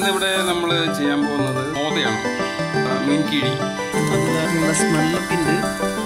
ഇന്നിവിടെ നമ്മൾ ചെയ്യാൻ പോകുന്നത് മോതയാണ് ആ, മീൻ കിഴി നല്ല സ്മെല്ലൊക്കെ ഉണ്ട്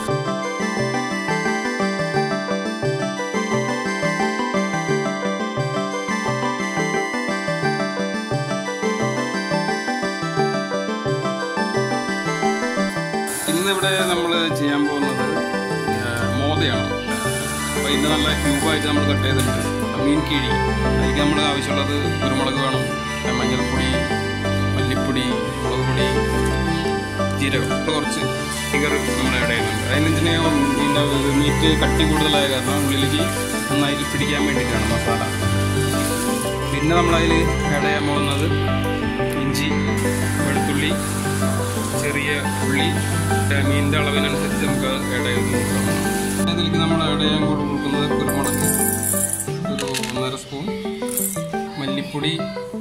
ഇന്നിവിടെ നമ്മൾ ചെയ്യാൻ പോകുന്നത് ആ, മോതയാണ് അപ്പോൾ ഇന്ന് നല്ല ക്യൂബായിട്ട് നമ്മൾ കട്ട് ചെയ്തിട്ടുണ്ട് ആ, മീൻ കിഴി അതിലേക്ക് നമ്മൾ ആവശ്യമുള്ളത് കുരുമുളക് വേണം ആ, മഞ്ഞൾപ്പൊടി മല്ലിപ്പൊടി മുളക് പൊടി ജീരകം ഇത് കുറച്ച് ഫിഗർ നമ്മൾ ആഡ് ചെയ്യുന്നുണ്ട് അതിനെന്തിനാ ഇതിൻ്റെ മീറ്റ് കട്ടി കൂടുതലായ കാരണം ഉള്ളിലേക്ക് നന്നായിട്ട് പിടിക്കാൻ വേണ്ടിയിട്ടാണ് മസാല പിന്നെ നമ്മളതിൽ ആഡ് ചെയ്യാൻ പോകുന്നത് ഇഞ്ചി വെളുത്തുള്ളി ചെറിയ ഉള്ളി ഏ, മീനിൻ്റെ അളവിനനുസരിച്ച് നമുക്ക് ആഡ് ചെയ്ത് കൊടുക്കണം ഇതിലേക്ക് നമ്മൾ ആഡ് ചെയ്യാൻ കൂടെ കൊടുക്കുന്നത് കുരുമുളക് ഒരു ഒന്നര സ്പൂൺ മല്ലിപ്പൊടി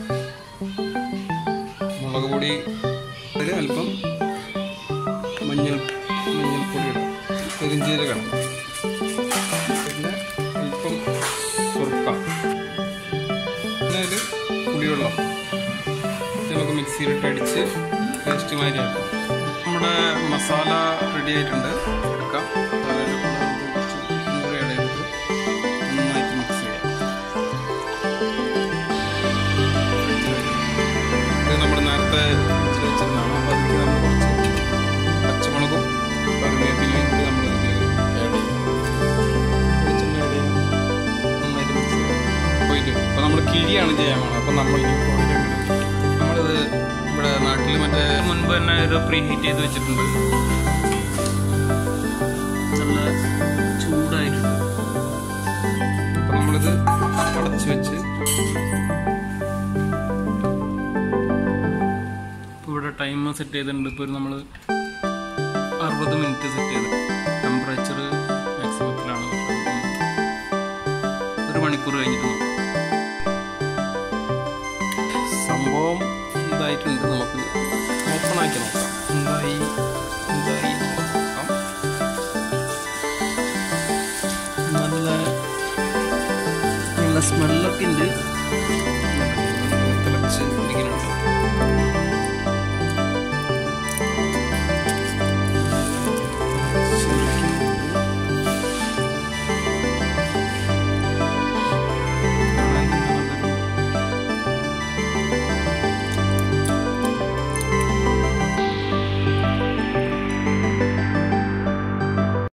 മുളക് പൊടി അതിൽ അല്പം മഞ്ഞൾ മഞ്ഞൾപ്പൊടി ഇടാം പെരിഞ്ചീരകം പിന്നെ അല്പം സുർക്ക പിന്നെ അതിൽ പുളിവെള്ളം ഇത് നമുക്ക് മിക്സിയിലിട്ട് അടിച്ച് പേസ്റ്റ് മാതിരി ആക്കാം നമ്മുടെ മസാല റെഡി ആയിട്ടുണ്ട് എടുക്കാം അതിൽ കുറച്ച് ഇതും കൂടി add ചെയ്തിട്ട് നന്നായിട്ട് മിക്സ് ചെയ്യാം ഇത് നമ്മൾ നേരത്തെ ഇച്ചിരി വെച്ചിരുന്നതാണ് അപ്പോൾ അതിലേക്ക് നമ്മൾ കുറച്ച് പച്ചമുളകും കറിവേപ്പിലയും കൂടി നമ്മൾ ഇതിൽ ആഡ് ചെയ്യും വെളിച്ചെണ്ണ ആഡ് ചെയ്യാം നന്നായിട്ട് മിക്സ് ചെയ്യാം പോയിട്ട് അപ്പോൾ നമ്മൾ കിഴിയാണ് ചെയ്യാൻ പോണത് അപ്പോൾ നമ്മൾ ഈ പോയിട്ട് നമ്മളിത് ഇവിടെ നാട്ടിൽ മറ്റേ മുൻപ് തന്നെ ഇത് പ്രീ ഹീറ്റ് ചെയ്ത് വെച്ചിട്ടുണ്ട് നല്ല ചൂടായിട്ടുണ്ട് അപ്പോൾ നമ്മളിത് അടച്ച് വെച്ച് ഇപ്പോൾ ഇവിടെ ടൈം സെറ്റ് ചെയ്തിട്ടുണ്ട് ഇപ്പോൾ ഒരു നമ്മൾ അറുപത് മിനിറ്റ് സെറ്റ് ചെയ്ത് ടെമ്പറേച്ചർ മാക്സിമത്തിലാണ് ഒരു മണിക്കൂർ കഴിഞ്ഞിട്ട് നോക്കാം സംഭവം ഇതായിട്ടുണ്ട് നമുക്ക് ഓപ്പൺ ആക്കി നോക്കാം എന്തായി എന്തായി എന്ന് നോക്കാം നല്ല നല്ല സ്മെല്ലൊക്കെ ഉണ്ട് തിളച്ച് ഇരിക്കുന്നുണ്ട്